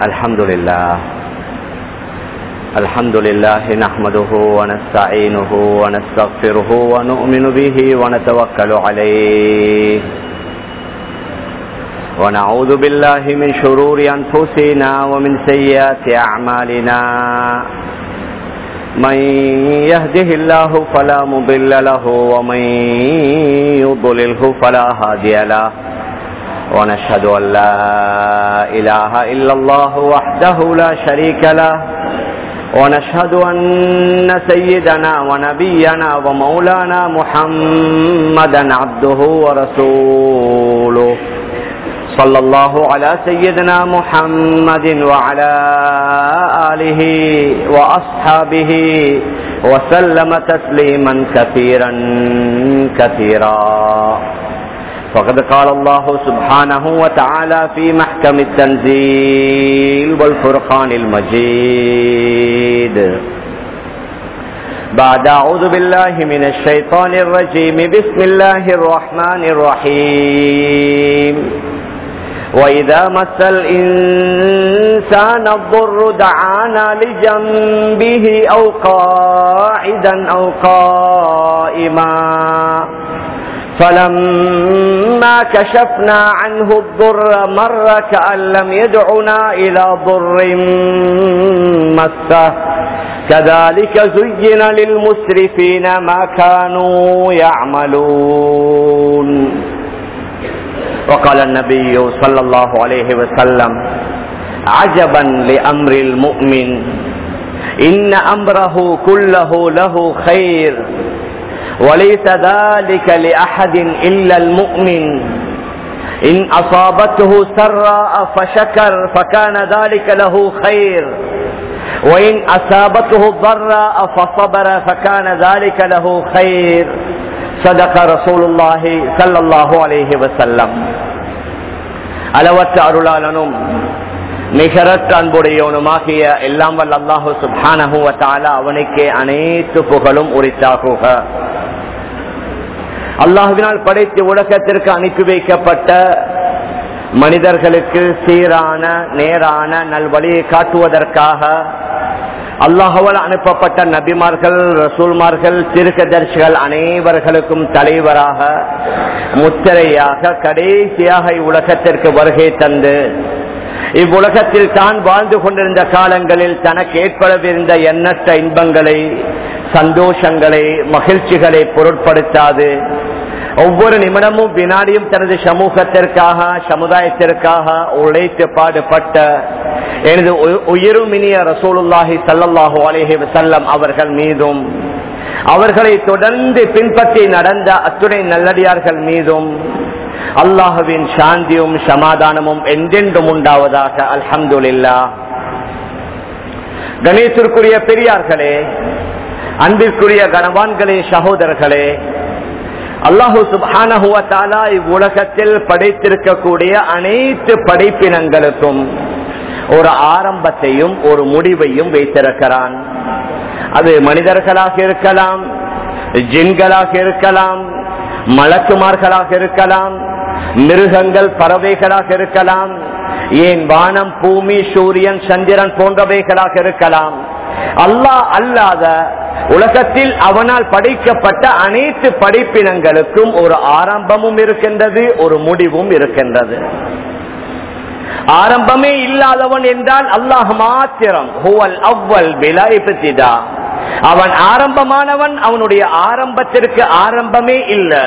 الحمد لله الحمد لله نحمده ونستعينه ونستغفره ونؤمن به ونتوكل عليه ونعوذ بالله من شرور أنفسنا ومن سيئات أعمالنا من يهده الله فلا مضل له ومن يضلله فلا هادي له ونشهد أن لا إله إلا الله وحده لا شريك له ونشهد أن سيدنا ونبينا ومولانا محمدا عبده ورسوله صلى الله على سيدنا محمد وعلى آله وأصحابه وسلم تسليما كثيرا كثيرا فقد قال الله سبحانه وتعالى في محكم التنزيل والفرقان المجيد بعد أعوذ بالله من الشيطان الرجيم بسم الله الرحمن الرحيم وإذا مس الإنسان الضر دعانا لجنبه أو قاعدا أو قائما فلما كشفنا عنه الضر مر كأن لم يدعنا إلى ضر مسه كذلك زين للمسرفين ما كانوا يعملون وقال النبي صلى الله عليه وسلم عجبا لأمر المؤمن إن أمره كله له خير وليس ذلك لأحد إلا المؤمن إن أصابته سراء فشكر فكان ذلك له خير وإن أصابته ضراء فصبر فكان ذلك له خير صدق رسول الله صلى الله عليه وسلم அளவற்ற அருளாளனும் நிகரற்ற அன்புடையவனுமாகிய எல்லாம் வல்ல அல்லாஹு சுப்ஹானஹு வத்தால அவனுக்கே அனைத்து புகழும் உரித்தாகுக அல்லாஹுவினால் படைத்து உலகத்திற்கு அனுப்பி வைக்கப்பட்ட மனிதர்களுக்கு சீரான நேரான நல்வழியை காட்டுவதற்காக அல்லாஹுவால் அனுப்பப்பட்ட நபிமார்கள் ரசூல்மார்கள் திருக்கதர்சிகள் அனைவர்களுக்கும் தலைவராக முத்திரையாக கடைசியாக இவ்வுலகத்திற்கு வருகை தந்து இவ்வுலகத்தில் தான் வாழ்ந்து கொண்டிருந்த காலங்களில் தனக்கு ஏற்படவிருந்த எண்ணற்ற இன்பங்களை சந்தோஷங்களை மகிழ்ச்சிகளை பொருட்படுத்தாது ஒவ்வொரு நிமிடமும் வினாடியும் தனது சமூகத்திற்காக சமுதாயத்திற்காக உழைத்து பாடுபட்ட எனது உயிருமினிய ரசூலுல்லாஹி சல்லாஹூ அலேஹி வசல்லம் அவர்கள் மீதும் அவர்களை தொடர்ந்து பின்பற்றி நடந்த அத்துணை நல்லடியார்கள் மீதும் அல்லாஹுவின் சாந்தியும் சமாதானமும் என்றென்றும் உண்டாவதாக அல்ஹம்துல்லா கணேசருக்குரிய பெரியார்களே அன்பிற்குரிய கணவான்களே சகோதரர்களே அல்லாஹூ சுபானஹுவத்தாலா இவ்வுலகத்தில் படைத்திருக்கக்கூடிய அனைத்து படைப்பினங்களுக்கும் ஒரு ஆரம்பத்தையும் ஒரு முடிவையும் வைத்திருக்கிறான் அது மனிதர்களாக இருக்கலாம் ஜின்களாக இருக்கலாம் மலக்குமார்களாக இருக்கலாம் மிருகங்கள் பறவைகளாக இருக்கலாம் ஏன் வானம் பூமி சூரியன் சந்திரன் போன்றவைகளாக இருக்கலாம் அல்லாஹ் அல்லாத உலகத்தில் அவனால் படைக்கப்பட்ட அனைத்து படைப்பினங்களுக்கும் ஒரு ஆரம்பமும் இருக்கின்றது ஒரு முடிவும் இருக்கின்றது ஆரம்பமே இல்லாதவன் என்றால் அல்லாஹ் மாத்திரம் அவ்வல் விலாய்பத்திதா அவன் ஆரம்பமானவன் அவனுடைய ஆரம்பத்திற்கு ஆரம்பமே இல்லை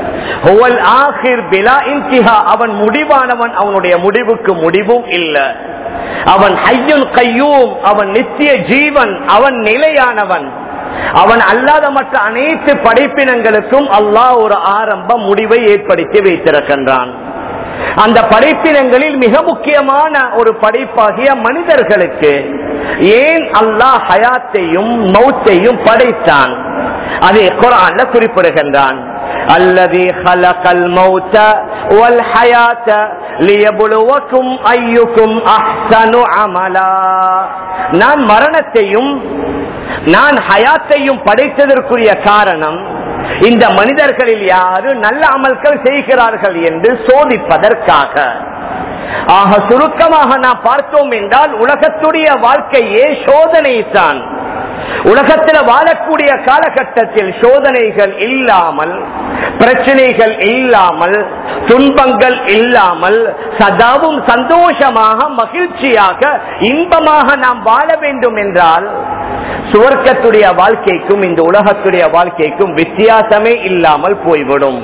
அவன் முடிவானவன் அவனுடைய முடிவுக்கு முடிவும் இல்லை அவன் ஐயுன் கையூம் அவன் நித்திய ஜீவன் அவன் நிலையானவன் அவன் அல்லாத மற்ற அனைத்து படைப்பினங்களுக்கும் அல்லாஹ் ஒரு ஆரம்ப முடிவை ஏற்படுத்தி வைத்திருக்கின்றான் அந்த படைப்பினங்களில் மிக முக்கியமான ஒரு படைப்பாகிய மனிதர்களுக்கு ஏன் அல்லாஹ் ஹயாத்தையும் மௌத்தையும் படைத்தான் அதை குரான்ல குறிப்பிடுகின்றான் الذي خلق الموت والحياة ليبلوكم أيكم أحسن عملا நான் மரணத்தையும் நான் ஹயாத்தையும் படைத்ததற்குரிய காரணம் இந்த மனிதர்களில் யாரு நல்ல அமல்கள் செய்கிறார்கள் என்று சோதிப்பதற்காக ஆக சுருக்கமாக நாம் பார்த்தோம் என்றால் உலகத்துடைய வாழ்க்கையே சோதனை தான் உலகத்தில் வாழக்கூடிய காலகட்டத்தில் சோதனைகள் இல்லாமல் பிரச்சனைகள் இல்லாமல் துன்பங்கள் இல்லாமல் சதாவும் சந்தோஷமாக மகிழ்ச்சியாக இன்பமாக நாம் வாழ வேண்டும் என்றால் சுவர்க்கத்துடைய வாழ்க்கைக்கும் இந்த உலகத்துடைய வாழ்க்கைக்கும் வித்தியாசமே இல்லாமல் போய்விடும்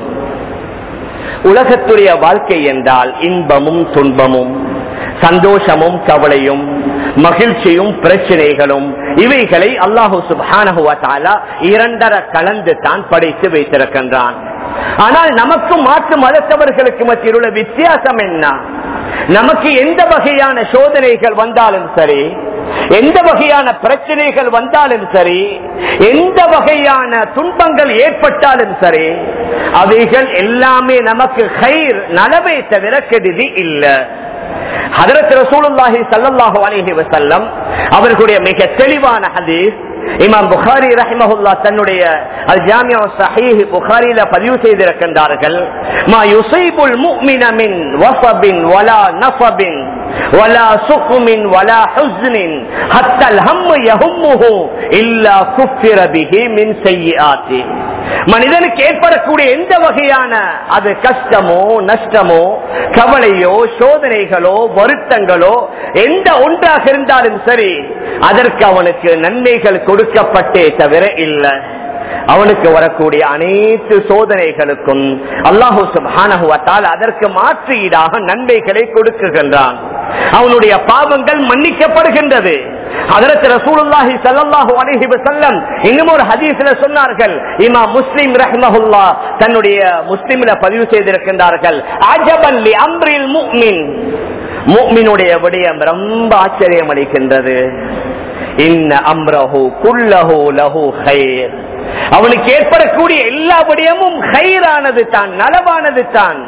உலகத்துடைய வாழ்க்கை என்றால் இன்பமும் துன்பமும் சந்தோஷமும் கவலையும் மகிழ்ச்சியும் பிரச்சனைகளும் இவைகளை அல்லாஹு சுபானகுவத்தாலா இரண்டர கலந்து தான் படைத்து வைத்திருக்கின்றான் ஆனால் நமக்கு மாற்று மதத்தவர்களுக்கு மத்தியில் உள்ள வித்தியாசம் என்ன நமக்கு எந்த வகையான சோதனைகள் வந்தாலும் சரி எந்த வகையான பிரச்சனைகள் வந்தாலும் சரி எந்த வகையான துன்பங்கள் ஏற்பட்டாலும் சரி அவைகள் எல்லாமே நமக்கு கயிர் நலவை தவிர கெடுதி இல்லை ஹதரத் ரசூலுல்லாஹி ஸல்லல்லாஹு அலைஹி வஸல்லம் அவர்களுடைய மிக தெளிவான ஹதீஸ் இமாம் புகாரி ரஹிமஹுல்லா தன்னுடைய அல் ஜாமியா சஹீஹ் புகாரில பதிவு செய்திருக்கின்றார்கள் மா யுஸீபுல் முஃமின மின் வஸபின் வலா நஃபபின் ولا سقم ولا حزن حتى الهم يهمه إلا كفر به من سيئاته மனிதனுக்கு ஏற்படக்கூடிய எந்த வகையான அது கஷ்டமோ நஷ்டமோ கவலையோ சோதனைகளோ வருத்தங்களோ எந்த ஒன்றாக இருந்தாலும் சரி அதற்கு அவனுக்கு நன்மைகள் கொடுக்கப்பட்டே தவிர இல்லை அவனுக்கு வரக்கூடிய அனைத்து சோதனைகளுக்கும் அல்லாஹூ சுபானகுவத்தால் அதற்கு மாற்று ஈடாக நன்மைகளை கொடுக்குகின்றான் அவனுடைய பாவங்கள் மன்னிக்கப்படுகின்றது அதற்கு ரசூலுல்லாஹி ஸல்லல்லாஹு அலைஹி வஸல்லம் இன்னும் ஒரு ஹதீஸ்ல சொன்னார்கள் இமா முஸ்லிம் ரஹ்மஹுல்லா தன்னுடைய முஸ்லிம்ல பதிவு செய்திருக்கின்றார்கள் அஜபன் லி அம்ரில் முஃமின் முஃமினுடைய விடயம் ரொம்ப ஆச்சரியம் அளிக்கின்றது இன்ன அம்ரஹு குல்லஹு லஹு ஹைர் அவனுக்கு ஏற்படக்கூடிய எல்லா விடயமும் ஹைரானது தான் நலவானது தான்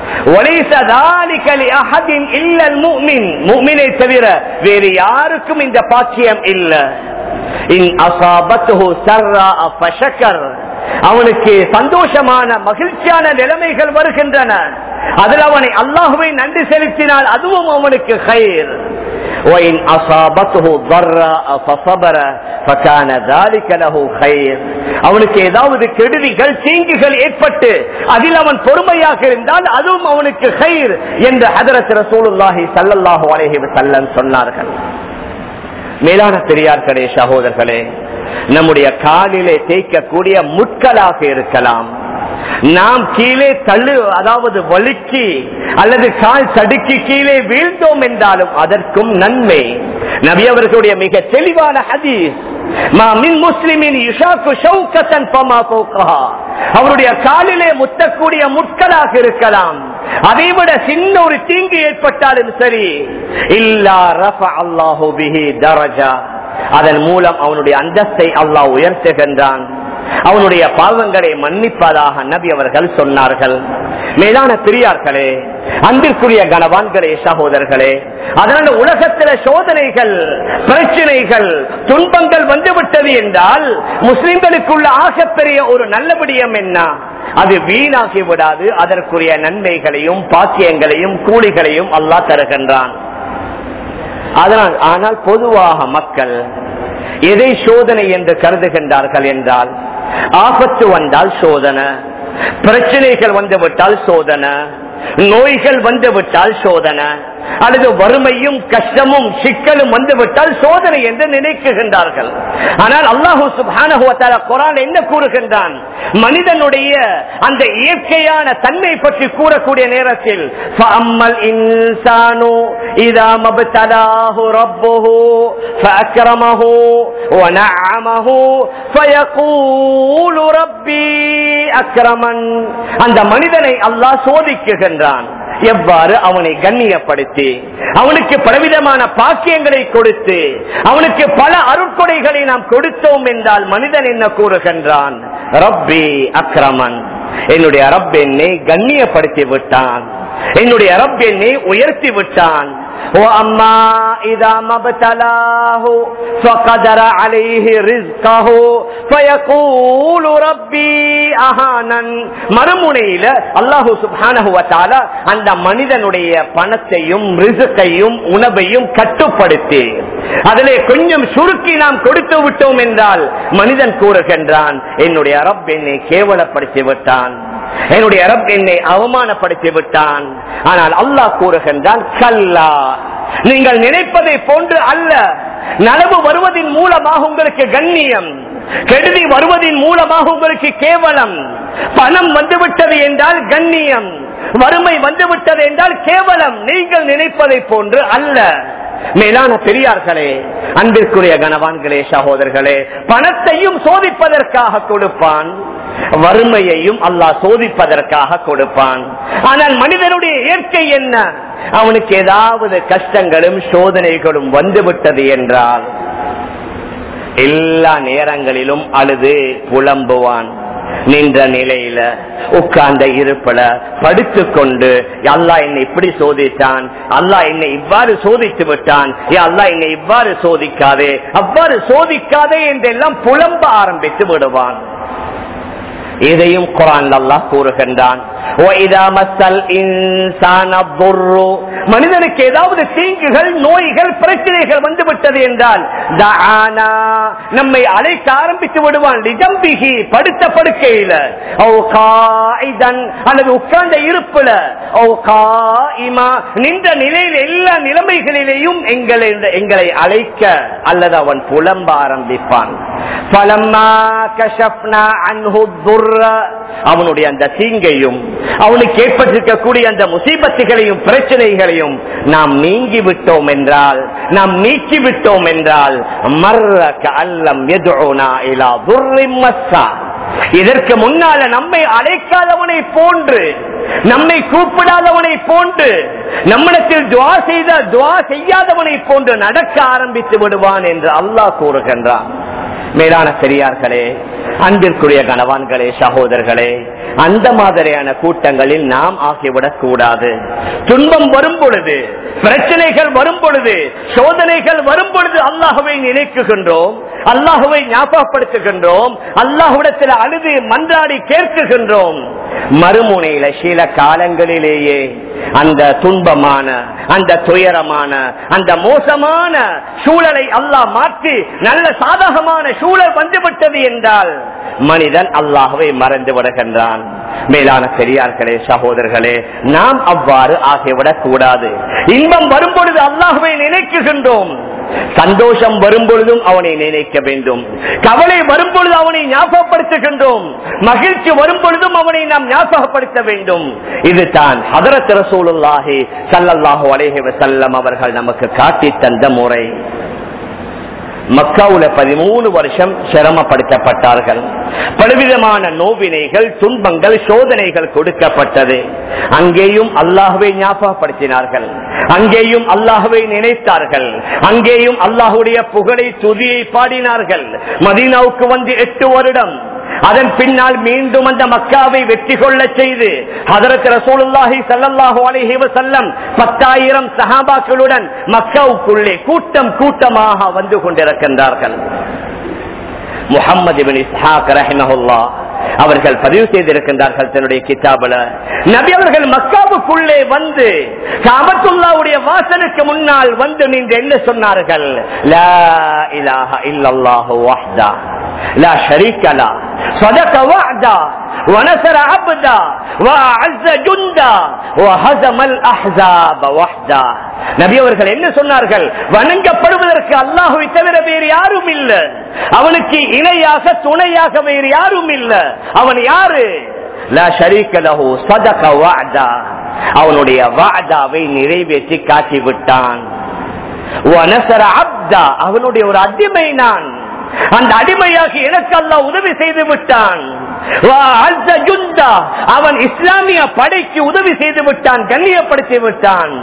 தவிர வேறு யாருக்கும் இந்த பாக்கியம் இல்ல அவனுக்கு சந்தோஷமான மகிழ்ச்சியான நிலைமைகள் வருகின்றன அதில் அவனை அல்லாஹுவை நன்றி செலுத்தினால் அதுவும் அவனுக்கு கயிர் وإن أصابته ضراء فصبر فكان ذلك له خير அவனுக்கு ஏதாவது கெடுதிகள் தீங்குகள் ஏற்பட்டு அதில் அவன் பொறுமையாக இருந்தால் அதுவும் அவனுக்கு கயிர் என்று ஹதரத் ரசூலுல்லாஹி சல்லல்லாஹு அலைஹி வஸல்லம் சொன்னார்கள் மேலான பெரியார்களே சகோதரர்களே நம்முடைய காலிலே தேய்க்கக்கூடிய முட்களாக இருக்கலாம் நாம் கீழே தள்ளு அதாவது வலுக்கி அல்லது கால் தடுக்கி கீழே வீழ்ந்தோம் என்றாலும் அதற்கும் நன்மை நபி அவர்களுடைய மிக தெளிவான ஹதீஸ் அவருடைய காலிலே முத்தக்கூடிய முட்களாக இருக்கலாம் அதைவிட சின்ன ஒரு தீங்கு ஏற்பட்டாலும் சரி இல்லா ரஃப அல்லாஹு பிஹி தரஜா அதன் மூலம் அவனுடைய அந்தஸ்தை அல்லாஹ் உயர்த்துகின்றான் அவனுடைய பாவங்களை மன்னிப்பதாக நபி அவர்கள் சொன்னார்கள் மேலான பெரியார்களே அன்பிற்குரிய கனவான்களே சகோதரர்களே அதனால உலகத்தில சோதனைகள் பிரச்சனைகள் துன்பங்கள் வந்துவிட்டது என்றால் முஸ்லிம்களுக்குள்ள ஆகப்பெரிய ஒரு நல்லபடியம் என்ன அது வீணாகி விடாது அதற்குரிய நன்மைகளையும் பாக்கியங்களையும் கூலிகளையும் அல்லாஹ் தருகின்றான் அதனால் ஆனால் பொதுவாக மக்கள் எதை சோதனை என்று கருதுகின்றார்கள் என்றால் ஆபத்து வந்தால் சோதனை பிரச்சனைகள் வந்துவிட்டால் சோதனை நோய்கள் வந்துவிட்டால் சோதனை அல்லது வறுமையும் கஷ்டமும் சிக்கலும் வந்துவிட்டால் சோதனை என்று நினைக்குகின்றார்கள் ஆனால் அல்லாஹூ சுபான குரான் என்ன கூறுகின்றான் மனிதனுடைய அந்த இயற்கையான தன்மை பற்றி கூறக்கூடிய நேரத்தில் இன்சானு இதா மபத்தலாஹு ரப்புஹு فأكرمه ونعمه فيقول ربي أكرمن அந்த மனிதனை அல்லாஹ் சோதிக்குகின்றான் எவ்வாறு அவனை கண்ணியப்படுத்தி அவனுக்கு பலவிதமான பாக்கியங்களை கொடுத்து அவனுக்கு பல அருட்கொடைகளை நாம் கொடுத்தோம் என்றால் மனிதன் என்ன கூறுகின்றான் ரப்பி அக்ரமன் என்னுடைய ரப் என்னை கண்ணியப்படுத்தி விட்டான் என்னுடைய ரப் என்னை உயர்த்தி விட்டான் وأما إذا ما ابتلاه فقدر عليه رزقه فيقول ربي أهانن மறுமுனையில அல்லாஹு சுப்ஹானஹு வ தஆலா அந்த மனிதனுடைய பணத்தையும் ரிசுக்கையும் உணவையும் கட்டுப்படுத்தி அதிலே கொஞ்சம் சுருக்கி நாம் கொடுத்து விட்டோம் என்றால் மனிதன் கூறுகின்றான் என்னுடைய ரப் என்னை கேவலப்படுத்தி விட்டான் என்னுடைய ரப் என்னை அவமானப்படுத்தி விட்டான் ஆனால் அல்லாஹ் கூறுகின்றான் கல்லா நீங்கள் நினைப்பதை போன்று அல்ல நனவு வருவதன் மூலமாக உங்களுக்கு கண்ணியம் கெடுதி வருவதன் மூலமாக உங்களுக்கு கேவலம் பணம் வந்துவிட்டது என்றால் கண்ணியம் வறுமை வந்துவிட்டது என்றால் கேவலம் நீங்கள் நினைப்பதை போன்று அல்ல மேலான பெரியார்களே அன்பிற்குரிய கனவான்களே சகோதரர்களே பணத்தையும் சோதிப்பதற்காக கொடுப்பான் வறுமையையும் அல்லாஹ் சோதிப்பதற்காக கொடுப்பான் ஆனால் மனிதனுடைய இயற்கை என்ன அவனுக்கு ஏதாவது கஷ்டங்களும் சோதனைகளும் வந்துவிட்டது என்றால் எல்லா நேரங்களிலும் அழுது புலம்புவான் நின்ற நிலையில உட்கார்ந்த இருப்பல படுத்து கொண்டு அல்லா என்னை இப்படி சோதித்தான் அல்லாஹ் என்னை இவ்வாறு சோதித்து விட்டான் அல்லா என்னை இவ்வாறு சோதிக்காதே அவ்வாறு சோதிக்காதே என்றெல்லாம் புலம்ப ஆரம்பித்து விடுவான் இதையும் குரான் அல்லாஹ் கூறுகின்றான் மனிதனுக்கு ஏதாவது தீங்குகள் நோய்கள் பிரச்சனைகள் வந்துவிட்டது என்றால் நம்மை அழைக்க ஆரம்பித்து விடுவான் லிஜம்பிகி படுத்த படுக்கையில அல்லது உட்கார்ந்த இருப்புல நின்ற நிலையில் எல்லா நிலைமைகளிலேயும் எங்களை எங்களை அழைக்க அல்லது அவன் புலம்ப ஆரம்பிப்பான் பலம்மா கஷப்னா அன்ஹு அவனுடைய அந்த தீங்கையும் அவனுக்கு ஏற்பட்டிருக்கக்கூடிய அந்த முசீபத்துகளையும் பிரச்சனைகளையும் நாம் நீங்கி விட்டோம் என்றால் நாம் நீக்கி விட்டோம் என்றால் மர்ரக அல்லம் எதுனா இலா துர்ரிம்மஸ்ஸா இதற்கு முன்னால நம்மை அழைக்காதவனை போன்று நம்மை கூப்பிடாதவனை போன்று நம்மிடத்தில் துவா செய்த துவா செய்யாதவனை போன்று நடக்க ஆரம்பித்து விடுவான் என்று அல்லாஹ் கூறுகின்றான் மேலான பெரியார்களே அன்பிற்குரிய கணவான்களே சகோதரர்களே அந்த மாதிரியான கூட்டங்களில் நாம் ஆகிவிடக் கூடாது துன்பம் வரும் பொழுது பிரச்சனைகள் வரும் பொழுது சோதனைகள் வரும் பொழுது அல்லாஹுவை நினைக்குகின்றோம் அல்லாஹுவை ஞாபகப்படுத்துகின்றோம் அல்லாஹுடத்தில் அழுது மன்றாடி கேட்குகின்றோம் மறுமுனையில சில காலங்களிலேயே அந்த துன்பமான அந்த துயரமான அந்த மோசமான சூழலை அல்லாஹ் மாற்றி நல்ல சாதகமான சூழல் வந்துவிட்டது என்றால் மனிதன் அல்லாஹுவை மறந்து விடுகின்றான் மேலான பெரியார்களே சகோதரர்களே நாம் அவ்வாறு ஆகிவிடக் கூடாது இன்பம் வரும் பொழுது அல்லாஹுவை நினைக்குகின்றோம் சந்தோஷம் வரும் பொழுதும் அவனை நினைக்க வேண்டும் கவலை வரும் பொழுது அவனை ஞாபகப்படுத்துகின்றோம் மகிழ்ச்சி வரும் பொழுதும் அவனை நாம் ஞாபகப்படுத்த வேண்டும் இதுதான் ஹதரத் ரசூலுல்லாஹி சல்லல்லாஹு அலைஹி வஸல்லம் அவர்கள் நமக்கு காட்டி தந்த முறை மக்காவுல பதிமூணு வருஷம் சிரமப்படுத்தப்பட்டார்கள் பலவிதமான நோவினைகள் துன்பங்கள் சோதனைகள் கொடுக்கப்பட்டது அங்கேயும் அல்லாஹுவை ஞாபகப்படுத்தினார்கள் அங்கேயும் அல்லாஹுவை நினைத்தார்கள் அங்கேயும் அல்லாஹுடைய புகழை துதியை பாடினார்கள் மதீனாவுக்கு வந்து எட்டு வருடம் அதன் பின்னால் மீண்டும் அந்த மக்காவை வெற்றி கொள்ள செய்து ஹதரத் ரசூலுல்லாஹி ஸல்லல்லாஹு அலைஹி வஸல்லம் 10000 சஹாபாக்களுடன் மக்காவுக்குள்ளே கூட்டம் கூட்டமாக வந்து கொண்டிருக்கின்றார்கள் முகமது இபின் இஸ்ஹாக் ரஹிமஹுல்லா அவர்கள் பதிவு செய்திருக்கின்றார்கள் தன்னுடைய கிதாபுல நபி அவர்கள் மக்காவுக்குள்ளே வந்து காபத்துல்லாவுடைய வாசலுக்கு முன்னால் வந்து நின்று என்ன சொன்னார்கள் லா இலாஹ இல்லல்லாஹு வஹ்தா لا شريك له صدق وعدا ونصر عبدا وأعز جندا وهزم الأحزاب وحدا நபி அவர்கள் என்ன சொன்னார்கள் வணங்கப்படுவதற்கு அல்லாஹுவை தவிர வேறு யாரும் இல்ல அவனுக்கு இணையாக துணையாக வேறு யாரும் இல்ல அவன் யாரு லா ஷரீக லஹு சதக வஅதா அவனுடைய வாதாவை நிறைவேற்றி காட்டி விட்டான் வனசர அப்தா அவனுடைய ஒரு அடிமை நான் அந்த அடிமையாகி எனக்கு அல்ல உதவி செய்து விட்டான் அவன் இஸ்லாமிய படைக்கு உதவி செய்து விட்டான் கண்ணியப்படுத்தி விட்டான்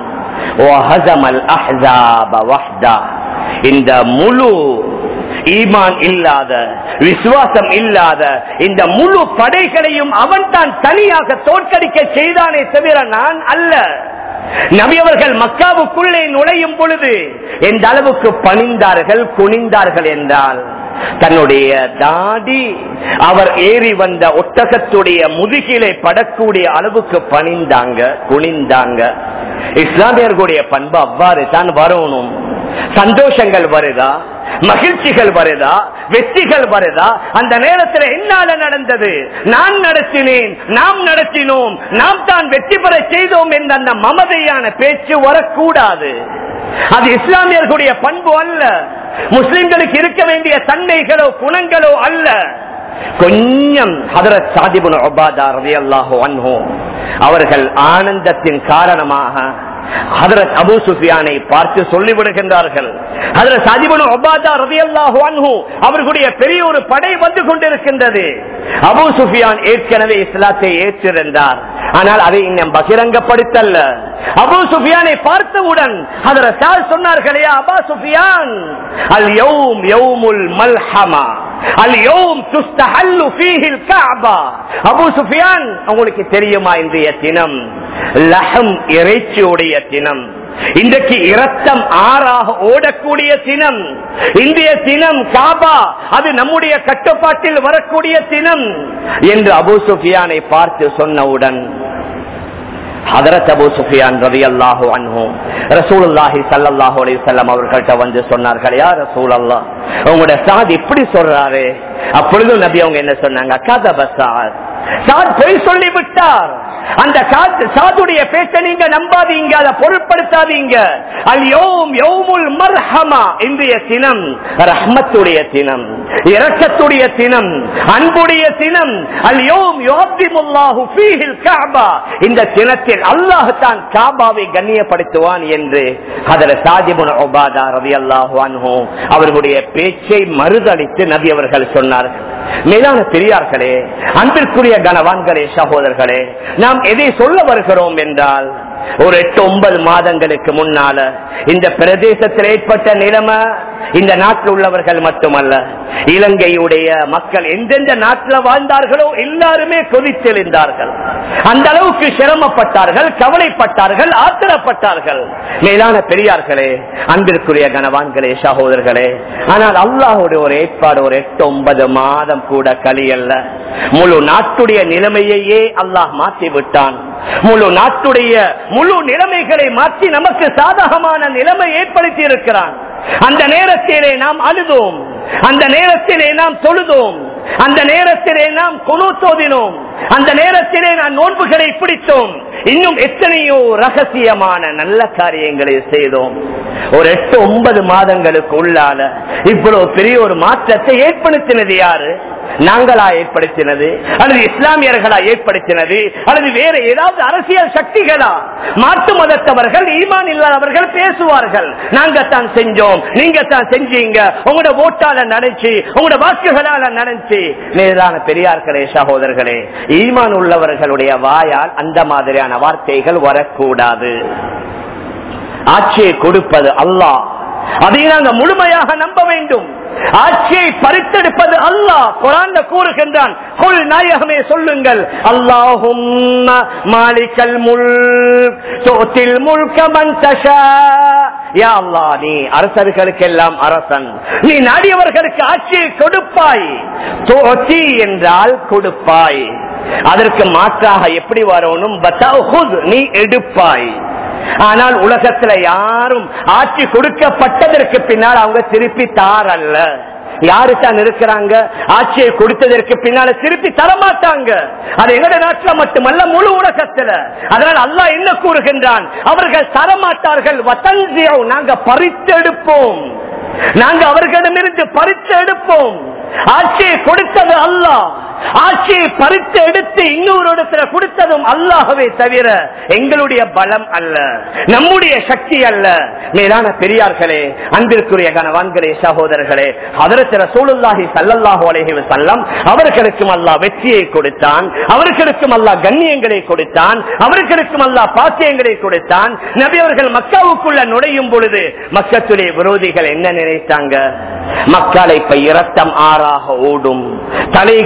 இந்த முழு ஈமான் இல்லாத விசுவாசம் இல்லாத இந்த முழு படைகளையும் அவன் தான் தனியாக தோற்கடிக்க செய்தானே தவிர நான் அல்ல நபி அவர்கள் மக்காவுக்குள்ளே நுழையும் பொழுது எந்த அளவுக்கு பணிந்தார்கள் குனிந்தார்கள் என்றால் தன்னுடைய தாடி அவர் ஏறி வந்த ஒட்டகத்துடைய முதுகிலே படக்கூடிய அளவுக்கு பணிந்தாங்க குனிந்தாங்க இஸ்லாமியர்களுடைய பண்பு அவ்வாறு தான் வரணும் சந்தோஷங்கள் வருதா மகிழ்ச்சிகள் வருதா வெற்றிகள் வருதா அந்த நேரத்தில் என்னால நடந்தது நான் நடத்தினேன் நாம் நடத்தினோம் நாம் தான் வெற்றி பெற செய்தோம் என்ற அந்த மமதையான பேச்சு வரக்கூடாது அது இஸ்லாமியர்களுடைய பண்பு அல்ல முஸ்லிம்களுக்கு இருக்க வேண்டிய தன்மைகளோ குணங்களோ அல்ல கொஞ்சம் ஹதரத் சாதிபுன் ஒபாதா ரவி அல்லாஹோ அன்ஹோ அவர்கள் ஆனந்தத்தின் காரணமாக ஹதரத் அபு சுஃபியானை பார்த்து சொல்லிவிடுகின்றார்கள் ஹதரத் சாதிபுன் ஒபாதா ரவி அல்லாஹோ அன்ஹோ அவர்களுடைய பெரிய ஒரு படை வந்து கொண்டிருக்கின்றது அபு சுஃபியான் ஏற்கனவே இஸ்லாத்தை ஏற்றிருந்தார் ஆனால் அதை இன்னும் பகிரங்கப்படுத்தல்ல அபு சுஃபியானை பார்த்தவுடன் ஹதரத் சால் சொன்னார்களே அபா சுஃபியான் அல் யௌம் யௌமுல் மல்ஹமா அல் யௌம் துஸ்தஹல்லு ஃபீஹில் கஅபா அபூ சுஃபியான் உங்களுக்கு தெரியுமா இன்றைய தினம் லஹம் இறைச்சியுடைய தினம் இன்றைக்கு இரத்தம் ஆறாக ஓடக்கூடிய தினம் இந்திய தினம் காபா அது நம்முடைய கட்டுப்பாட்டில் வரக்கூடிய தினம் என்று அபூ சுஃபியானை பார்த்து சொன்னவுடன் ஹதரத் அபு சுஃபியான் ரவி அல்லாஹு அன்ஹு ரசூலுல்லாஹி ஸல்லல்லாஹு அலைஹி வஸல்லம் அவர்கள்ட்ட வந்து சொன்னார்கள் யா ரசூலல்லாஹ் உங்களோட சாத் இப்படி சொல்றாரு அப்பொழுது நபி அவங்க என்ன சொன்னாங்க கதப சாத் சாத் பொய் சொல்லி விட்டார் அந்த சாதுடைய பேச்ச நீங்க நம்பாதீங்க அதை பொருட்படுத்தாதீங்க அல் யோம் யோமுல் மர்ஹமா இன்றைய தினம் ரஹ்மத்துடைய தினம் இரக்கத்துடைய தினம் அன்புடைய தினம் அல் யோம் யோபிமுல்லாஹு ஃபீஹில் கஅபா இந்த தினத்தில் அல்லாஹ் தான் காபாவை கண்ணியப்படுத்துவான் என்று அதில் சாதிபுன் ஒபாதா ரவி அல்லாஹு அன்ஹு அவர்களுடைய பேச்சை மறுதளித்து நபி அவர்கள் சொன்னார்கள் மேலான பெரியார்களே அன்பிற்குரிய கனவான்களே சகோதரர்களே நாம் எதை சொல்ல வருகிறோம் என்றால் ஒரு எட்டு ஒன்பது மாதங்களுக்கு முன்னால இந்த பிரதேசத்தில் ஏற்பட்ட நிலைமை இந்த நாட்டில் உள்ளவர்கள் மட்டுமல்ல இலங்கையுடைய மக்கள் எந்தெந்த நாட்டில் வாழ்ந்தார்களோ எல்லாருமே கொதித்தெழுந்தார்கள் அந்த அளவுக்கு சிரமப்பட்டார்கள் கவலைப்பட்டார்கள் ஆத்திரப்பட்டார்கள் மேலான பெரியார்களே அன்பிற்குரிய கனவான்களே சகோதரர்களே ஆனால் அல்லாஹுடைய ஒரு ஏற்பாடு ஒரு எட்டு ஒன்பது மாதம் கூட கலியல்ல முழு நாட்டுடைய நிலைமையையே அல்லாஹ் மாற்றி விட்டான் முழு நாட்டுடைய முழு நிலைமைகளை மாற்றி நமக்கு சாதகமான நிலைமை ஏற்படுத்தி இருக்கிறான் அந்த நேரத்திலே நாம் அழுதோம் அந்த நேரத்திலே நாம் தொழுதோம் அந்த நேரத்திலே நாம் குணத்தோதினோம் அந்த நேரத்திலே நான் நோன்புகளை பிடித்தோம் இன்னும் எத்தனையோ ரகசியமான நல்ல காரியங்களை செய்தோம் ஒரு எட்டு ஒன்பது மாதங்களுக்கு உள்ளால இவ்வளவு பெரிய ஒரு மாற்றத்தை ஏற்படுத்தினது யாரு நாங்களா ஏற்படுத்தினது அல்லது இஸ்லாமியர்களா ஏற்படுத்தினது அல்லது வேற ஏதாவது அரசியல் சக்திகளா மாற்று மதத்தவர்கள் ஈமான் இல்லாதவர்கள் பேசுவார்கள் நாங்க தான் செஞ்சோம் நீங்க தான் செஞ்சீங்க உங்களோட ஓட்டால நடந்துச்சு உங்களோட வாக்குகளால நடந்துச்சு மேலான பெரியார்களே சகோதரர்களே ஈமான் உள்ளவர்களுடைய வாயால் அந்த மாதிரியான வார்த்தைகள் வரக்கூடாது ஆட்சியை கொடுப்பது அல்லாஹ் அதை நாங்கள் முழுமையாக நம்ப வேண்டும் ஆட்சியை பறித்தெடுப்பது அல்லாஹ் குரான் கூறுகின்றான் கொள் நாயகமே சொல்லுங்கள் அல்லாஹும் மாலிக்கல் முல் சோத்தில் முல்க மந்தஷா யா அல்லாஹ் நீ அரசர்களுக்கெல்லாம் அரசன் நீ நாடியவர்களுக்கு ஆட்சியை கொடுப்பாய் தோத்தி என்றால் கொடுப்பாய் அதற்கு மாற்றாக எப்படி வரணும் நீ எடுப்பாய் ஆனால் உலகத்துல யாரும் ஆட்சி கொடுக்கப்பட்டதற்கு பின்னால் அவங்க திருப்பி தாரல்ல யாரு தான் இருக்கிறாங்க ஆட்சியை கொடுத்ததற்கு பின்னால திருப்பி தரமாட்டாங்க அது எங்கட நாட்டுல மட்டுமல்ல முழு உலகத்துல அதனால் அல்லாஹ் என்ன கூறுகின்றான் அவர்கள் தரமாட்டார்கள் வசந்தியோ நாங்க பறித்தெடுப்போம் நாங்க அவர்களிடமிருந்து பறித்து எடுப்போம் ஆட்சியை கொடுத்தது அல்லாஹ் ஆட்சியை பறித்து எடுத்து இன்னொரு இடத்துல கொடுத்ததும் அல்லாகவே தவிர எங்களுடைய பலம் அல்ல நம்முடைய சக்தி அல்ல மேலான பெரியார்களே அன்பிற்குரிய கணவான்களே சகோதரர்களே அதரத்திர சூழல்லாகி சல்லல்லாஹு அலைஹி வஸல்லம் அவர்களுக்கும் அல்லாஹ் வெற்றியை கொடுத்தான் அவர்களுக்கும் அல்லாஹ் கண்ணியங்களை கொடுத்தான் அவர்களுக்கும் அல்லாஹ் பாக்கியங்களை கொடுத்தான் நபி அவர்கள் மக்காவுக்குள்ள நுழையும் பொழுது மக்கத்துடைய விரோதிகள் என்ன நினைத்தாங்க மக்களை இப்ப இரத்தம் ஆறாக ஓடும் தலைகள் ஒரு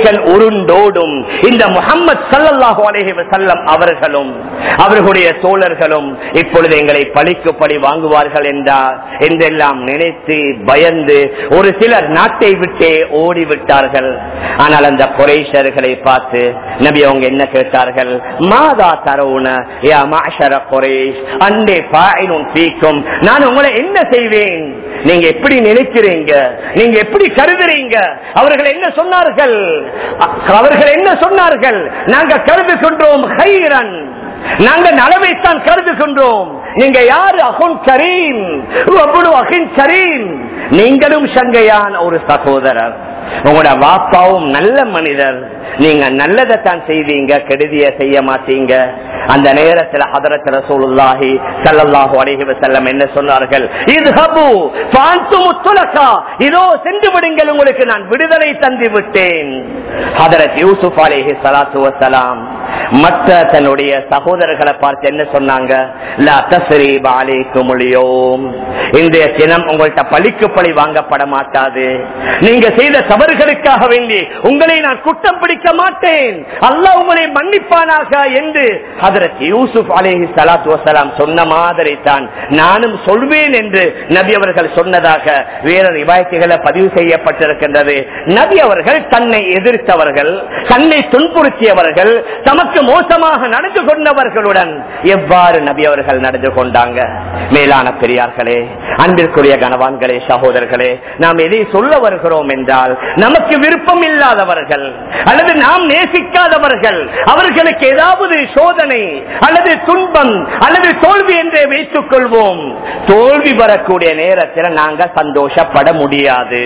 உருண்டோடும் இந்த முகம்மது சல்லல்லாஹு அலைஹி வஸல்லம் அவர்களும் அவர்களுடைய தோழர்களும் இப்பொழுது எங்களை பழிக்கு பழி வாங்குவார்கள் என்றார் என்றெல்லாம் நினைத்து பயந்து ஒரு சிலர் நாட்டை விட்டே ஓடிவிட்டார்கள் ஆனால் அந்த குறைஷர்களை பார்த்து நபி அவங்க என்ன கேட்டார்கள் மாதா தரவுன யா மாஷர குறைஷ் அண்டே பாயினும் தீக்கும் நான் உங்களை என்ன செய்வேன் நீங்க எப்படி நினைக்கிறீங்க நீங்க எப்படி கருதுறீங்க அவர்கள் என்ன சொன்னார்கள் அ- அவர்கள் என்ன சொன்னார்கள் நாங்க கருதுகின்றோம் ஹைரன் நாங்க நலவைத்தான் கருதுகின்றோம் நீங்க யாரு அகுன் கரீம் அவ்வளவு அகின் கரீம் நீங்களும் சங்கையான ஒரு சகோதரர் உங்களோட வாப்பாவும் நல்ல மனிதர் நீங்க நல்லதைத்தான் செய்வீங்க கெடுதிய செய்ய மாட்டீங்க அந்த நேரத்தில் ஹதரத் ரசூலுல்லாஹி ஸல்லல்லாஹு அலைஹி வஸல்லம் என்ன சொன்னார்கள் இத்ஹபு ஃபஅன்தும் துலகா இதோ சென்று விடுங்கள் உங்களுக்கு நான் விடுதலை தந்து விட்டேன் ஹதரத் யூசுப் அலைஹி ஸலாத்து வஸலாம் மற்ற தன்னுடைய சகோதரர்களை பார்த்து என்ன சொன்னாங்க லா தஸ்ரீப அலைக்கும் அல்யௌம் இன்றைய தினம் உங்கள்ட்ட பழிக்கு பழி வாங்கப்பட மாட்டாது நீங்க செய்த தவறுகளுக்காக வேண்டி உங்களை நான் குற்றம் பிடிக்க மாட்டேன் அல்லாஹ் உங்களை மன்னிப்பானாக என்று ஹதரத் யூசுப் அலைஹி ஸலாத்து வஸலாம் சொன்ன மாதிரி தான் நானும் சொல்வேன் என்று நபி அவர்கள் சொன்னதாக வேற ரிவாயத்துகளை பதிவு செய்யப்பட்டிருக்கின்றது நபி அவர்கள் தன்னை எதிர்த்தவர்கள் தன்னை துன்புறுத்தியவர்கள் தமக்கு மோசமாக நடந்து கொண்டவர்களுடன் எவ்வாறு நபி அவர்கள் நடந்து கொண்டாங்க மேலான பெரியார்களே அன்பிற்குரிய கனவான்களே சகோதரர்களே நாம் எதை சொல்ல வருகிறோம் என்றால் நமக்கு விருப்பம் இல்லாதவர்கள் அல்லது நாம் நேசிக்காதவர்கள் அவர்களுக்கு ஏதாவது சோதனை அல்லது துன்பம் அல்லது தோல்வி என்றே வைத்துக் கொள்வோம் தோல்வி வரக்கூடிய நேரத்தில் நாங்கள் சந்தோஷப்பட முடியாது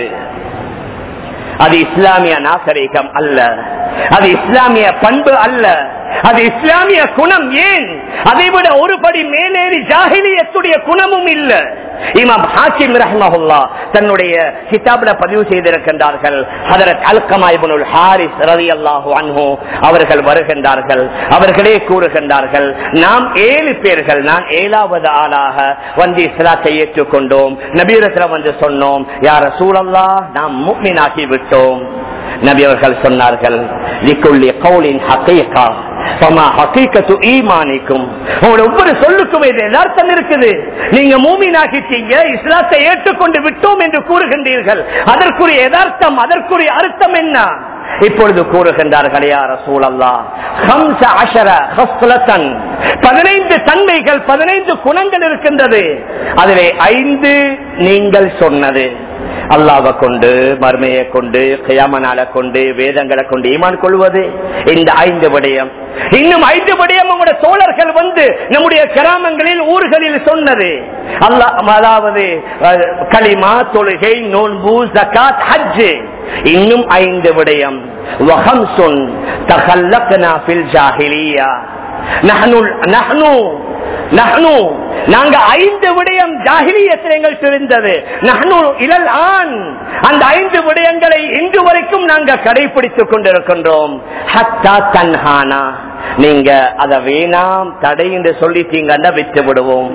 அது இஸ்லாமிய நாகரிகம் அல்ல அது இஸ்லாமிய பண்பு அல்ல அது இஸ்லாமிய குணம் ஏன் அதை விட ஒரு படி மேலேறி ஜாகிலியத்துடைய குணமும் இல்ல இமாம் ஹாக்கிம் ரஹ்மஹுல்லா தன்னுடைய கிதாபில பதிவு செய்திருக்கின்றார்கள் ஹதரத் அல்கமா இப்னுல் ஹாரிஸ் ரலியல்லாஹு அன்ஹு அவர்கள் வருகின்றார்கள் அவர்களே கூறுகின்றார்கள் நாம் ஏழு பேர்கள் நான் ஏழாவது ஆளாக வந்து இஸ்லாத்தை ஏற்றுக்கொண்டோம் நபீரத்தில் வந்து சொன்னோம் யார சூழல்லா நாம் முக்மினாக்கி விட்டோம் நபி அவர்கள் சொன்னார்கள் லிக்குள்ளி கவுலின் ஹக்கீகா ஃபமா ஹக்கீகத்து ஈமானிக்கும் உங்களோட ஒவ்வொரு சொல்லுக்கும் இது யதார்த்தம் இருக்குது நீங்க மூமினாகிட்டீங்க இஸ்லாத்தை ஏற்றுக்கொண்டு விட்டோம் என்று கூறுகின்றீர்கள் அதற்குரிய யதார்த்தம் அதற்குரிய அர்த்தம் என்ன இப்பொழுது கூறுகின்றார்கள் யார் சூழல்லா பதினைந்து தன்மைகள் பதினைந்து குணங்கள் இருக்கின்றது அதிலே ஐந்து நீங்கள் சொன்னது அல்லாவை கொண்டு மர்மையை கொண்டு கயாமனால கொண்டு வேதங்களை கொண்டு ஈமான் கொள்வது இந்த ஐந்து விடயம் இன்னும் ஐந்து விடயம் நம்முடைய தோழர்கள் வந்து நம்முடைய கிராமங்களில் ஊர்களில் சொன்னது அல்லா அதாவது அஹ், களிமா தொழுகை நோன்பு ஜக்காத் ஹஜ் இன்னும் ஐந்து விடயம் வஹம்சுன் தகல்லக்னா ஃபில் ஜாஹிலியா நஹ்னு நஹ்னு நஹ்னு நாங்க ஐந்து விடயம் ஜாகிலியத்தில் எங்கள் தெரிந்தது நஹ்னு இலல் ஆண் அந்த ஐந்து விடயங்களை இன்று வரைக்கும் நாங்க கடைபிடித்துக் கொண்டிருக்கின்றோம் ஹத்தா தன்ஹானா நீங்க அத வேணாம் தடை என்று சொல்லிட்டீங்கன்னா விட்டு விடுவோம்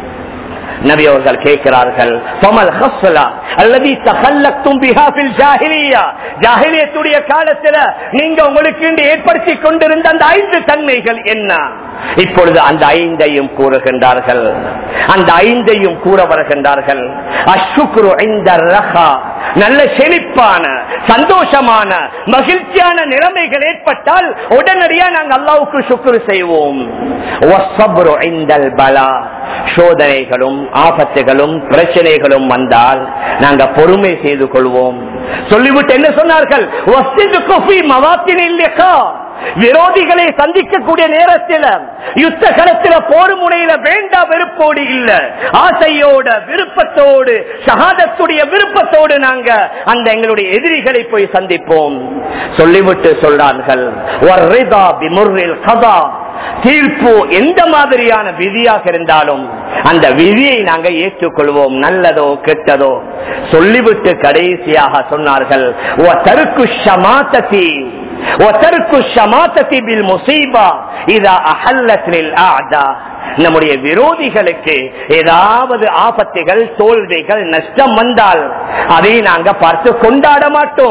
நபி அவர்கள் கேட்கிறார்கள் "ஃபமல் ஹஸ்ஸலா அல்லதி தகல்லக்தும் பிஹா ஃபில் ஜாஹிலியா?" ஜாஹிலியத்துடைய காலத்துல நீங்க உங்களுக்கு இன்று ஏற்படுத்தி கொண்டிருந்த அந்த ஐந்து தன்மைகள் என்ன இப்பொழுது அந்த ஐந்தையும் கூறுகின்றார்கள் அந்த ஐந்தையும் கூற வருகின்றார்கள் அஷ்குரு இந்த ரஹா நல்ல செழிப்பான சந்தோஷமான மகிழ்ச்சியான நிலைமைகள் ஏற்பட்டால் உடனடியா நாங்கள் அல்லாவுக்கு சுக்குரு செய்வோம் வஸ்ஸப்ரு இந்தல் பலா சோதனைகளும் ஆபத்துகளும் பிரச்சனைகளும் வந்தால் நாங்க பொறுமை செய்து கொள்வோம் சொல்லிவிட்டு என்ன சொன்னார்கள் வஸ்திதுக்கு ஃபீ மவாத்தினில் லிகா. விரோதிகளை சந்திக்கக்கூடிய நேரத்தில் யுத்த களத்தில் போர் முனையில வேண்டா வெறுப்போடு இல்ல ஆசையோட விருப்பத்தோடு ஷஹாதத்துடைய விருப்பத்தோடு நாங்க அந்த எங்களுடைய எதிரிகளை போய் சந்திப்போம் சொல்லிவிட்டு சொல்றார்கள் "வர்ரிதா பிமுர்ரில் கதா." தீர்ப்பு எந்த மாதிரியான விதியாக இருந்தாலும் அந்த விதியை நாங்க ஏற்றுக்கொள்வோம் நல்லதோ கெட்டதோ சொல்லிவிட்டு கடைசியாக சொன்னார்கள் "வ தருக்கு ஷமாத்ததி وترك الشماتة بالمصيبة إذا أحلت للأعداء நம்முடைய விரோதிகளுக்கு ஏதாவது ஆபத்துகள் தோல்விகள் நஷ்டம் வந்தால் அதை நாங்க பார்த்து கொண்டாட மாட்டோம்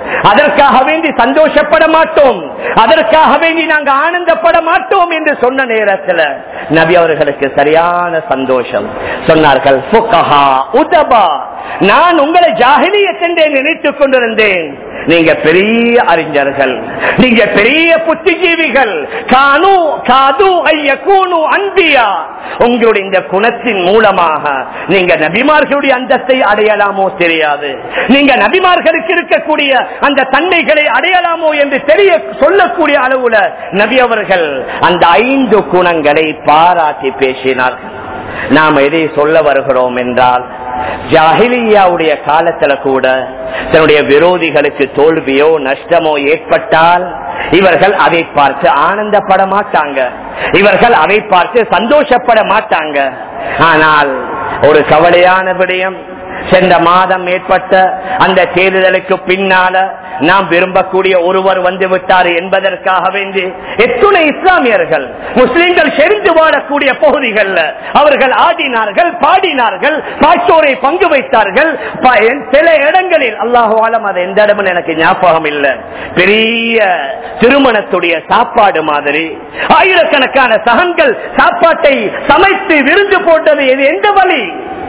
அதற்காக வேண்டி சந்தோஷப்பட மாட்டோம் அதற்காக வேண்டி நாங்க ஆனந்தப்பட மாட்டோம் என்று சொன்ன நேரத்தில் நபி அவர்களுக்கு சரியான சந்தோஷம் சொன்னார்கள் "ஃபுகஹா, உதபா நான் உங்களை ஜாகிலியத் என்றே நினைத்துக் கொண்டிருந்தேன் நீங்க பெரிய அறிஞர்கள் நீங்க பெரிய புத்திஜீவிகள் கானு காது ஐயக்கூனு அன்பியா உங்களுடைய இந்த குணத்தின் மூலமாக நீங்க நபிமார்களுடைய அந்தத்தை அடையலாமோ தெரியாது நீங்க நபிமார்களுக்கு இருக்கக்கூடிய அந்த தன்மைகளை அடையலாமோ என்று தெரிய சொல்லக்கூடிய அளவுல நபி அவர்கள் அந்த ஐந்து குணங்களை பாராட்டி பேசினார்கள் நாம் எதை சொல்ல வருகிறோம் என்றால் ஜாகிலியாவுடைய காலத்துல கூட தன்னுடைய விரோதிகளுக்கு தோல்வியோ நஷ்டமோ ஏற்பட்டால் இவர்கள் அதை பார்த்து ஆனந்தப்பட மாட்டாங்க இவர்கள் அதை பார்த்து சந்தோஷப்பட மாட்டாங்க ஆனால் ஒரு கவலையான விடயம் சென்ற மாதம் ஏற்பட்ட அந்த தேர்தலுக்கு பின்னால நாம் விரும்பக்கூடிய ஒருவர் வந்து விட்டார் என்பதற்காக வேண்டி எத்துணை இஸ்லாமியர்கள் முஸ்லிம்கள் செறிந்து வாழக்கூடிய பகுதிகளில் அவர்கள் ஆடினார்கள் பாடினார்கள் பாச்சோரை பங்கு வைத்தார்கள் ப- சில இடங்களில் அல்லாஹாலம் அது எந்த இடமும் எனக்கு ஞாபகம் இல்லை பெரிய திருமணத்துடைய சாப்பாடு மாதிரி ஆயிரக்கணக்கான சகன்கள் சாப்பாட்டை சமைத்து விருந்து போட்டது இது எந்த வழி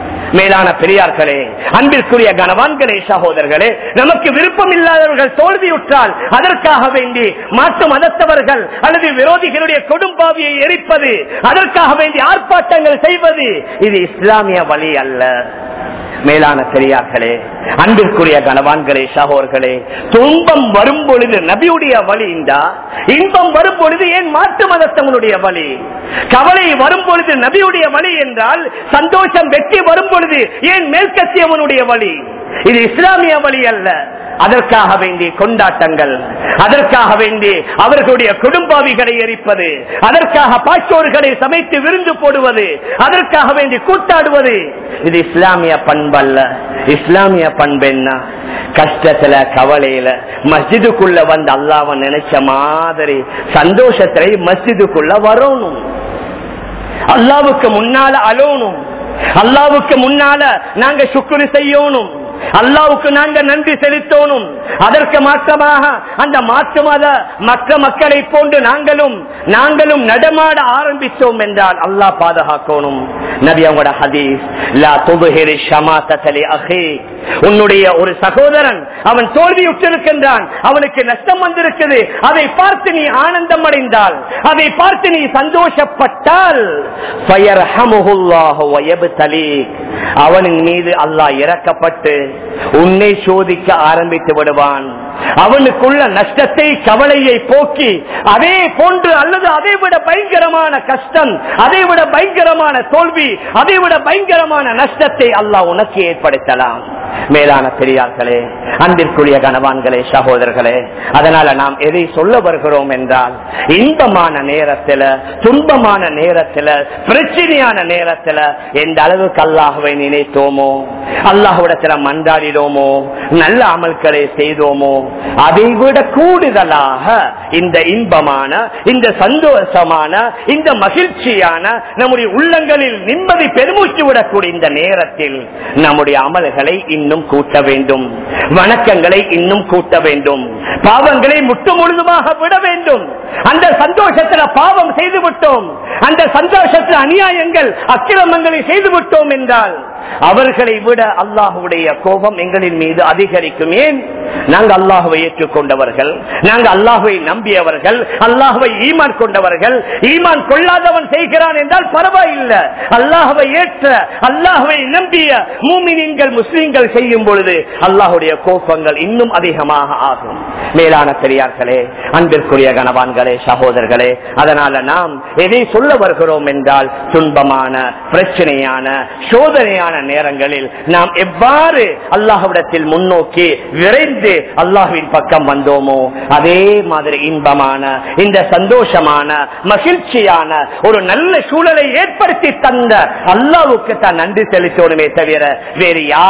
மேலான பெரியார்களே அன்பிற்குரிய கனவான்களே சகோதரர்களே நமக்கு விருப்பம் இல்லாதவர்கள் தோல்வியுற்றால் அதற்காக வேண்டி மாற்று மதத்தவர்கள் அல்லது விரோதிகளுடைய கொடும்பாவியை எரிப்பது அதற்காக வேண்டி ஆர்ப்பாட்டங்கள் செய்வது இது இஸ்லாமிய வழி அல்ல மேலான பெரியார்களே அன்பிற்குரிய கனவான்களே சகோர்களே துன்பம் வரும் பொழுது நபியுடைய வழி இந்தா இன்பம் வரும் பொழுது ஏன் மாற்று மதத்தவனுடைய வழி கவலை வரும் பொழுது நபியுடைய வழி என்றால் சந்தோஷம் வெற்றி வரும் பொழுது ஏன் மேற்கத்தியவனுடைய வழி இது இஸ்லாமிய வழி அல்ல அதற்காக வேண்டி கொண்டாட்டங்கள் அதற்காக வேண்டி அவர்களுடைய குடும்பாவிகளை எரிப்பது அதற்காக பாச்சோர்களை சமைத்து விருந்து போடுவது அதற்காக வேண்டி கூட்டாடுவது இது இஸ்லாமிய பண்பல்ல இஸ்லாமிய பண்பு என்ன கஷ்டத்துல கவலையில மஸ்ஜிதுக்குள்ள வந்து அல்லாவ நினைச்ச மாதிரி சந்தோஷத்துல மஸ்ஜிதுக்குள்ள வரணும் அல்லாவுக்கு முன்னால அலோனும் அல்லாவுக்கு முன்னால நாங்க சுக்குரு செய்யணும் அல்லாவுக்கு நாங்க நன்றி செலுத்தணும் அதற்கு மாற்றமாக அந்த மாற்று மத மற்ற மக்களை போன்று நாங்களும் நாங்களும் நடமாட ஆரம்பித்தோம் என்றால் அல்லாஹ் பாதுகாக்கணும் நபி அவங்களோட ஹதீஸ் லா துபுஹிரி ஷமாத்தலி அஹே உன்னுடைய ஒரு சகோதரன் அவன் தோல்வியுற்றிருக்கின்றான் அவனுக்கு நஷ்டம் வந்திருக்குது அதை பார்த்து நீ ஆனந்தம் அடைந்தால் அதை பார்த்து நீ சந்தோஷப்பட்டால் ஃபயர்ஹமுஹுல்லாஹு வயப்தலீக். அவனின் மீது அல்லாஹ் இறக்கப்பட்டு உன்னை சோதிக்க ஆரம்பித்து விடுவான் அவனுக்குள்ள நஷ்டத்தை கவலையை போக்கி அதே போன்று அல்லது அதை விட பயங்கரமான கஷ்டம் அதை விட பயங்கரமான தோல்வி அதை விட பயங்கரமான நஷ்டத்தை அல்லாஹ் உனக்கு ஏற்படுத்தலாம் மேலான பெரியார்களே அன்பிற்குரிய கனவான்களே சகோதரர்களே அதனால நாம் எதை சொல்ல வருகிறோம் என்றால் இன்பமான நேரத்துல துன்பமான நேரத்துல பிரச்சனையான நேரத்துல எந்த அளவுக்கு அல்லாஹுவை நினைத்தோமோ அல்லாஹுடத்துல மன்றாடினோமோ நல்ல அமல்களை செய்தோமோ அதை விட கூடுதலாக இந்த இன்பமான இந்த சந்தோஷமான இந்த மகிழ்ச்சியான நம்முடைய உள்ளங்களில் நிம்மதி பெருமூச்சு விடக்கூடிய இந்த நேரத்தில் நம்முடைய அமல்களை இன்னும் கூட்ட வேண்டும் வணக்கங்களை இன்னும் கூட்ட வேண்டும் பாவங்களை முட்டு முழுதுமாக விட வேண்டும் அந்த சந்தோஷத்துல பாவம் செய்து விட்டோம் அந்த சந்தோஷத்தில் அநியாயங்கள் அக்கிரமங்களை செய்து விட்டோம் என்றால் அவர்களை விட அல்லாஹுடைய கோபம் எங்களின் மீது அதிகரிக்கும் ஏன் நாங்கள் அல்லாஹுவை ஏற்றுக்கொண்டவர்கள் நாங்கள் அல்லாஹுவை நம்பியவர்கள் அல்லாஹுவை ஈமான் கொண்டவர்கள் ஈமான் கொள்ளாதவன் செய்கிறான் என்றால் பரவாயில்லை அல்லாஹுவை ஏற்ற அல்லாஹுவை நம்பிய மூமினின்கள் முஸ்லிம்கள் செய்யும் பொழுது அல்லாஹுடைய கோபங்கள் இன்னும் அதிகமாக ஆகும் மேலான பெரியார்களே அன்பிற்குரிய கணவான்களே சகோதரர்களே அதனால நாம் எதை சொல்ல வருகிறோம் என்றால் துன்பமான பிரச்சனையான சோதனையான நேரங்களில் நாம் எவ்வாறு அல்லாஹ்விடத்தில் முன்னோக்கி விரைந்து அல்லாஹ்வின் பக்கம் வந்தோமோ அதே மாதிரி இன்பமான இந்த சந்தோஷமான மகிழ்ச்சியான ஒரு நல்ல சூழலை ஏற்படுத்தி தந்த அல்லாவுக்கு தான் நன்றி செலுத்தணுமே தவிர வேறு யாராலும்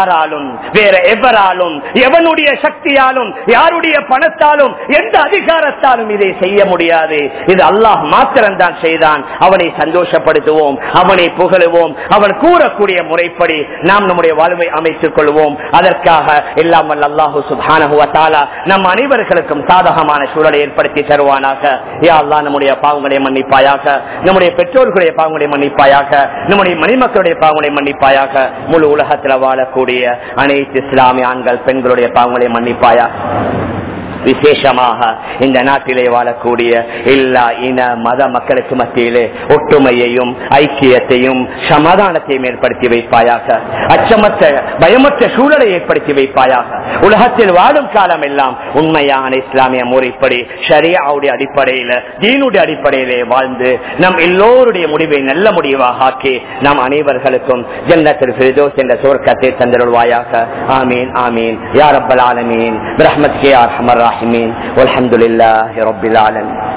தான் வேற எவராலும் எவனுடைய சக்தியாலும் யாருடைய பணத்தாலும் எந்த அதிகாரத்தாலும் இதை செய்ய முடியாது இது அல்லாஹ் மாத்திரம் தான் செய்தான் அவனை சந்தோஷப்படுத்துவோம் அவனை புகழுவோம் அவன் கூறக்கூடிய முறைப்படி நாம் நம்முடைய வாழ்வை அமைத்துக் கொள்வோம் அதற்காக எல்லாம் வல்ல அல்லாஹு சுப்ஹானஹு வ தஆலா நம் அனைவர்களுக்கும் சாதகமான சூழலை ஏற்படுத்தி தருவானாக யா அல்லாஹ் நம்முடைய பாவங்களை மன்னிப்பாயாக நம்முடைய பெற்றோர்களுடைய பாவங்களை மன்னிப்பாயாக நம்முடைய மணிமக்களுடைய பாவங்களை மன்னிப்பாயாக முழு உலகத்தில் வாழக்கூடிய அனைத்து இஸ்லாமிய ஆண்கள் பெண்களுடைய பாவங்களை மன்னிப்பாயாக விசேஷமாக இந்த நாட்டிலே வாழக்கூடிய எல்லா இன மத மக்களுக்கு மத்தியிலே ஒற்றுமையையும் ஐக்கியத்தையும் சமாதானத்தையும் ஏற்படுத்தி வைப்பாயாக அச்சமற்ற பயமற்ற சூழலை ஏற்படுத்தி வைப்பாயாக உலகத்தில் வாழும் காலம் எல்லாம் உண்மையான இஸ்லாமிய முறைப்படி ஷரியாவுடைய அடிப்படையில தீனுடைய அடிப்படையிலே வாழ்ந்து நம் எல்லோருடைய முடிவை நல்ல முடிவாக ஆக்கி நாம் அனைவர்களுக்கும் ஜன்னத்தில் ஃபிர்தோஸ் என்ற சுவர்க்கத்தை தந்திருவாயாக ஆமீன் ஆமீன் யா ரப்பல் ஆலமீன் பிரஹ்மத் கே ஆர் ஹமர் ராஹிமீன் والحمد لله رب العالمين